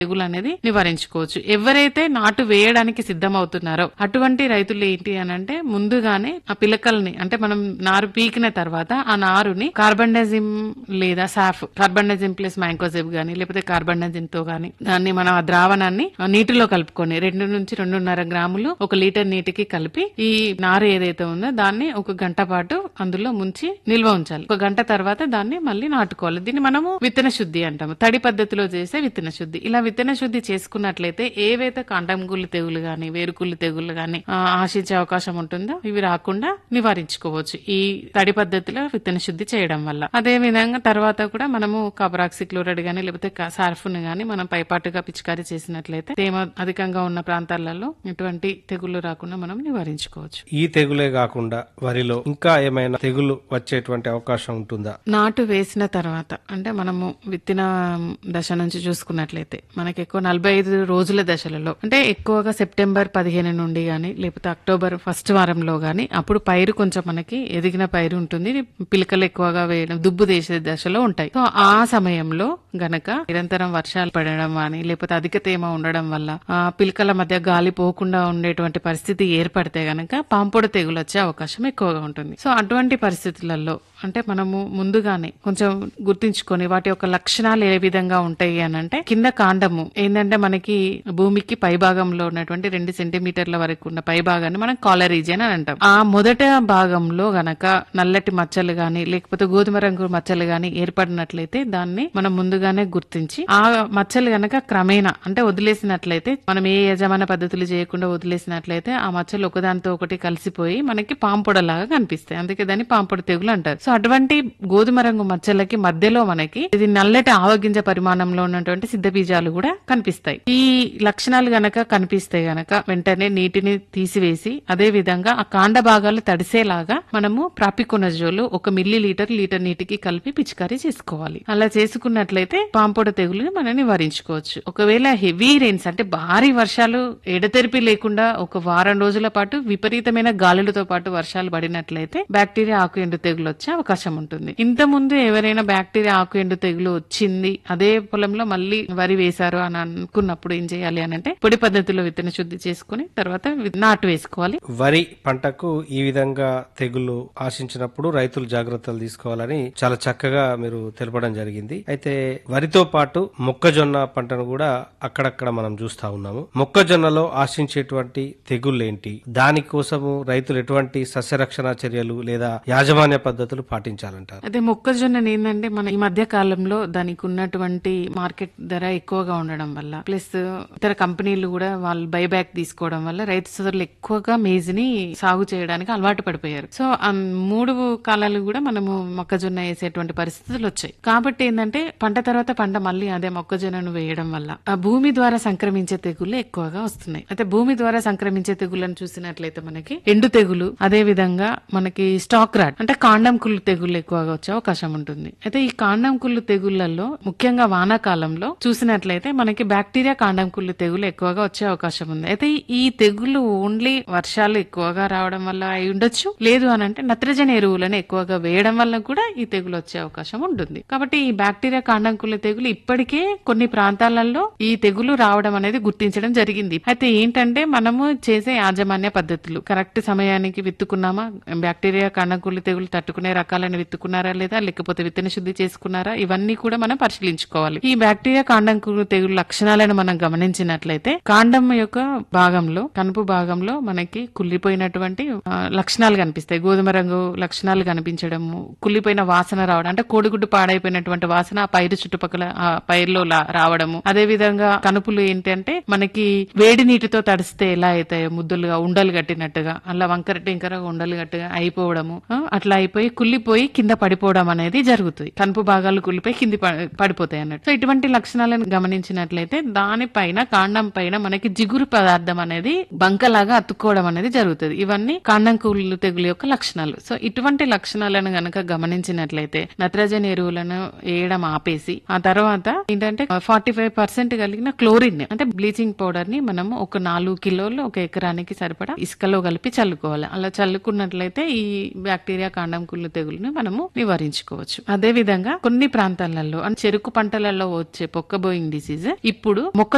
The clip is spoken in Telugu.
తెగులు అనేది నివారించుకోవచ్చు ఎవరైతే నాటు వేయడానికి సిద్ధమవుతున్నారో అటువంటి రైతులు ఏంటి అని అంటే ముందుగానే ఆ పిలకల్ని అంటే మనం నారు పీకిన తర్వాత ఆ నారుని కార్బండజిమ్ లేదా సాఫ్ కార్బండజిమ్ ప్లస్ మ్యాంకోజెబ్ గానీ లేకపోతే కార్బండజిమ్ తో గానీ దాన్ని మనం ఆ ద్రావణాన్ని ఆ నీటిలో కలుపుకొని రెండు నుంచి రెండున్నర గ్రాములు ఒక లీటర్ నీటికి కలిపి ఈ నారు ఏదైతే ఉందో దాన్ని ఒక గంట పాటు అందులో ముంచి నిల్వ ఉంచాలి ఒక గంట తర్వాత దాన్ని మళ్ళీ నాటుకోవాలి దీన్ని మనము విత్తన శుద్ధి అంటాము తడి పద్ధతిలో చేసే విత్తన శుద్ధి ఇలా విత్తన శుద్ధి చేసుకున్నట్లయితే ఏవైతే కాండంగుళ్ళు తెగులు గాని వేరుకుళ్ళు తెగులు గాని ఆ, ఆశించే అవకాశం ఉంటుందో ఇవి రాకుండా నివారించుకోవచ్చు ఈ తడి పద్ధతిలో విత్తన శుద్ధి చేయడం వల్ల అదే విధంగా తర్వాత కూడా మనము కాపరాక్సిక్లోరైడ్ గాని లేకపోతే సార్ఫున్ గాని మనం పైపాటుగా పిచికారీ చేసినట్లయితే తేమ అధికంగా ఉన్న ప్రాంతాలలో ఎటువంటి తెగులు రాకుండా మనం నివారించుకోవచ్చు ఈ తెగులే కాకుండా వరిలో ఇంకా ఏమైనా తెగులు వచ్చేటువంటి అవకాశం ఉంటుందా నాటు వేసిన తర్వాత అంటే మనము విత్తిన దశ నుంచి చూసుకున్నట్లయితే మనకి ఎక్కువ నలభై ఐదు రోజుల దశలలో అంటే ఎక్కువగా సెప్టెంబర్ పదిహేను నుండి గాని లేకపోతే అక్టోబర్ ఫస్ట్ వారంలో గాని అప్పుడు పైరు కొంచెం మనకి ఎదిగిన పైరు ఉంటుంది పిలకలు ఎక్కువగా వేయడం దుబ్బు తీసే దశలో ఉంటాయి సో ఆ సమయంలో గనక నిరంతరం వర్షాలు పడడం కానీ లేకపోతే అధిక తేమ ఉండడం వల్ల ఆ పిలకల మధ్య గాలి పోకుండా ఉండేటువంటి పరిస్థితి ఏర్పడితే గనక పాంపొడ తెగులు వచ్చే అవకాశం ఎక్కువగా ఉంటుంది సో అటువంటి పరిస్థితులలో అంటే మనము ముందుగానే కొంచెం గుర్తించుకొని వాటి యొక్క లక్షణాలు ఏ విధంగా ఉంటాయి అని అంటే కింద కాండము ఏంటంటే మనకి భూమికి పై భాగంలో ఉన్నటువంటి రెండు సెంటీమీటర్ల వరకు ఉన్న పై భాగాన్ని మనం కాలర్ రీజియన్ అని అంటాం ఆ మొదట భాగంలో గనక నల్లటి మచ్చలు గాని లేకపోతే గోధుమ రంగు మచ్చలు గాని ఏర్పడినట్లయితే దాన్ని మనం ముందుగానే గుర్తించి ఆ మచ్చలు గనక క్రమేణా అంటే వదిలేసినట్లయితే మనం ఏ యజమాన పద్ధతులు చేయకుండా వదిలేసినట్లయితే ఆ మచ్చలు ఒకదానితో ఒకటి కలిసిపోయి మనకి పాంపొడలాగా కనిపిస్తాయి అందుకే దాన్ని పాంపొడ తెగులు అంటారు సో అటువంటి గోధుమ రంగు మచ్చలకి మధ్యలో మనకి ఇది నల్లటి ఆవగింజ పరిమాణంలో ఉన్నటువంటి సిద్ధ బీజాలు కూడా కనిపిస్తాయి ఈ లక్షణాలు గనక కనిపిస్తే గనక వెంటనే నీటిని తీసివేసి అదే విధంగా ఆ కాండ భాగాలు తడిసేలాగా మనము ప్రాపికొనజోలు ఒక మిల్లీ లీటర్ లీటర్ నీటికి కలిపి పిచికారీ చేసుకోవాలి అలా చేసుకున్నట్లయితే పాంపొడ తెగులుని మనం నివారించుకోవచ్చు ఒకవేళ హెవీ రెయిన్స్ అంటే భారీ వర్షాలు ఎడతెరిపి లేకుండా ఒక వారం రోజుల పాటు విపరీతమైన గాలులతో పాటు వర్షాలు పడినట్లయితే బ్యాక్టీరియా ఆకు ఎండు తెగులు వచ్చే అవకాశం ఉంటుంది ఇంత ముందు ఎవరైనా బ్యాక్టీరియా ఆకు ఎండు తెగులు వచ్చింది అదే పొలంలో మళ్ళీ వరి వేశారు అని అనుకున్నప్పుడు ఏం చేయాలి అని అంటే పొడి పద్ధతిలో విత్తన శుద్ధి చేసుకుని తర్వాత వి- నాటు వేసుకోవాలి వరి పంటకు ఈ విధంగా తెగులు ఆశించినప్పుడు రైతులు జాగ్రత్తలు తీసుకోవాలని చాలా చక్కగా మీరు తెలపడం జరిగింది అయితే వరితో పాటు మొక్కజొన్న పంటను కూడా అక్కడక్కడ మనం చూస్తా ఉన్నాము మొక్కజొన్నలో ఆశించేటువంటి తెగుళ్ళేంటి దానికోసము రైతులు ఎటువంటి సస్యరక్షణ చర్యలు లేదా యాజమాన్య పద్ధతులు పాటించాలంటారు అదే మొక్కజొన్న ఏంటంటే మన ఈ మధ్య కాలంలో దానికి ఉన్నటువంటి మార్కెట్ ధర ఎక్కువగా ఉండడం వల్ల ప్లస్ ఇతర కంపెనీలు కూడా వాళ్ళు బైబ్యాక్ తీసుకోవడం వల్ల రైతు సోదరులు ఎక్కువగా మేజ్ని సాగు చేయడానికి అలవాటు పడిపోయారు సో ఆ మూడు కాలాలు కూడా మనము మొక్కజొన్న వేసేటువంటి పరిస్థితులు వచ్చాయి కాబట్టి ఏంటంటే పంట తర్వాత పంట మళ్ళీ అదే మొక్కజొన్నను వేయడం వల్ల ఆ భూమి ద్వారా సంక్రమించే తెగుళ్ళు ఎక్కువగా వస్తున్నాయి అయితే భూమి ద్వారా సంక్రమించే తెగుళ్ళను చూసినట్లయితే మనకి ఎండు తెగులు అదే విధంగా మనకి స్టాక్ రాట్ అంటే కాండం కుళ్ళు తెగుళ్ళు ఎక్కువగా వచ్చే అవకాశం ఉంటుంది అయితే ఈ కాండం కుళ్ళు తెగుళ్లలో ముఖ్యంగా వానాకాలంలో చూసినట్లయితే మనకి బ్యాక్టీరియా కాండం కుళ్ళు తెగులు ఎక్కువగా వచ్చే అవకాశం ఉంది అయితే ఈ తెగులు ఓన్లీ వర్షాలు ఎక్కువగా రావడం వల్ల అయి ఉండొచ్చు లేదు అని అంటే నత్రజని ఎరువులను ఎక్కువగా వేయడం వల్ల కూడా ఈ తెగులు వచ్చే అవకాశం ఉంటుంది కాబట్టి ఈ బ్యాక్టీరియా కాండం కుళ్ళు తెగులు ఇప్పటికే కొన్ని ప్రాంతాలలో ఈ తెగులు రావడం అనేది గుర్తించడం జరిగింది అయితే ఏంటంటే మనము చేసే యాజమాన్య పద్ధతులు కరెక్ట్ సమయానికి విత్తుకున్నామా బ్యాక్టీరియా కాండంకుళ్ళు తెగులు తట్టుకునే రకాలను విత్తుకున్నారా లేదా లేకపోతే విత్తన శుద్ధి చేసుకున్నారా ఇవన్నీ కూడా మనం పరిశీలించుకోవాలి ఈ బ్యాక్టీరియా కాండంకుళ్ళు తెగులు లక్షణాలను మనం గమనించినట్లయితే కాండం యొక్క భాగంలో కనుపు భాగంలో మనకి కుళ్ళిపోయినటువంటి ఆ, లక్షణాలు కనిపిస్తాయి గోధుమ రంగు లక్షణాలు కనిపించడము కుళ్ళిపోయిన వాసన రావడం అంటే కోడిగుడ్డు పాడైపోయినటువంటి వాసన ఆ పైరు చుట్టుపక్కల ఆ పైరులో లా- రావడము అదే విధంగా కనుపులు ఏంటంటే మనకి వేడి నీటితో తడిస్తే ఎలా అవుతాయో ముద్దులుగా ఉండలు కట్టినట్టుగా అలా వంకర టింకర ఉండలు గట్టిగా అయిపోవడము ఆ, అట్లా అయిపోయి కుళ్ళిపోయి కింద పడిపోవడం అనేది జరుగుతుంది కనుపు భాగాలు కుళ్ళిపోయి కింది ప- పడిపోతాయి అన్నట్టు సో ఇటువంటి లక్షణాలను గమనించినట్లయితే దానిపైన కాండం పైన మనకి జిగురు పదార్థం అనేది బంకలాగా అతుక్కోవడం అనేది జరుగుతుంది ఇవన్నీ కాండం కుళ్ళు తెగులు యొక్క లక్షణాలు సో ఇటువంటి లక్షణాలను గనక గమనించినట్లయితే నత్రజని ఎరువులను వేయడం ఆపేసి ఆ తర్వాత ఏంటంటే ఫార్టీ ఫైవ్ పర్సెంట్ కలిగిన క్లోరిన్ అంటే బ్లీచింగ్ పౌడర్ ని మనము ఒక నాలుగు కిలోలు ఒక ఎకరానికి సరిపడా ఇసుకలో కలిపి చల్లుకోవాలి అలా చల్లుకున్నట్లయితే ఈ బ్యాక్టీరియా కాండం కుళ్ళు తెగులుని మనము నివారించుకోవచ్చు అదే విధంగా కొన్ని ప్రాంతాలలో అంటే చెరుకు పంటలలో వచ్చే పొక్కబోయింగ్ డిసీజ్ ఇప్పుడు మొక్క